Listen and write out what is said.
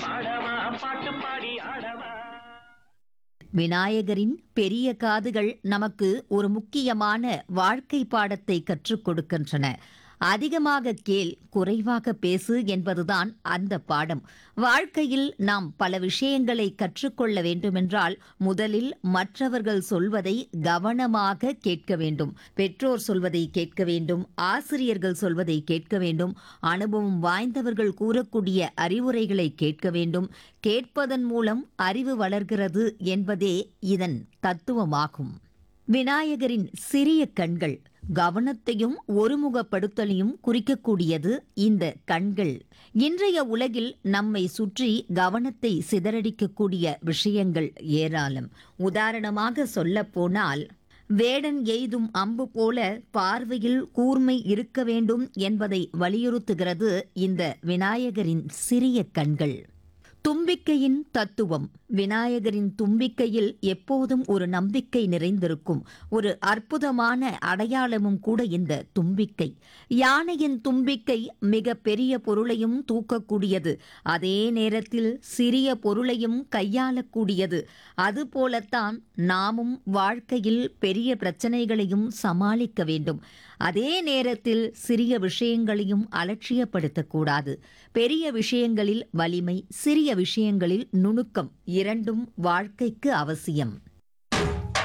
பாடவா பாட்டு பாடி ஆடவா விநாயகரின் பெரிய காதுகள் நமக்கு ஒரு முக்கியமான வாழ்க்கை பாடத்தை கற்றுக் கொடுக்கின்றன அதிகமாக கேள் குறைவாக பேசு என்பதுதான் அந்த பாடம் வாழ்க்கையில் நாம் பல விஷயங்களை கற்றுக்கொள்ள வேண்டுமென்றால் முதலில் மற்றவர்கள் சொல்வதை கவனமாக கேட்க வேண்டும் பெற்றோர் சொல்வதை கேட்க வேண்டும் ஆசிரியர்கள் சொல்வதை கேட்க வேண்டும் அனுபவம் வாய்ந்தவர்கள் கூறக்கூடிய அறிவுரைகளை கேட்க வேண்டும் கேட்பதன் மூலம் அறிவு வளர்கிறது என்பதே இதன் தத்துவமாகும் விநாயகரின் சிறிய கண்கள் கவனத்தையும் ஒருமுகப்படுத்தலையும் குறிக்கக்கூடியது இந்த கண்கள் இன்றைய உலகில் நம்மை சுற்றி கவனத்தை சிதறடிக்கக்கூடிய விஷயங்கள் ஏராளம் உதாரணமாக சொல்லப்போனால் வேடன் எய்தும் அம்பு போல பார்வையில் கூர்மை இருக்க வேண்டும் என்பதை வலியுறுத்துகிறது இந்த விநாயகரின் சிறிய கண்கள் தும்பிக்கையின் தத்துவம் விநாயகரின் தும்பிக்கையில் எப்போதும் ஒரு நம்பிக்கை நிறைந்திருக்கும் ஒரு அற்புதமான அடையாளமும் கூட இந்த தும்பிக்கை யானையின் தும்பிக்கை மிக பெரிய பொருளையும் தூக்கக்கூடியது அதே நேரத்தில் சிறிய பொருளையும் கையாளக்கூடியது அதுபோலத்தான் நாமும் வாழ்க்கையில் பெரிய பிரச்சனைகளையும் சமாளிக்க வேண்டும் அதே நேரத்தில் சிறிய விஷயங்களையும் அலட்சியப்படுத்தக்கூடாது பெரிய விஷயங்களில் வலிமை சிறிய விஷயங்களில் நுணுக்கம் இரண்டும் வாழ்க்கைக்கு அவசியம்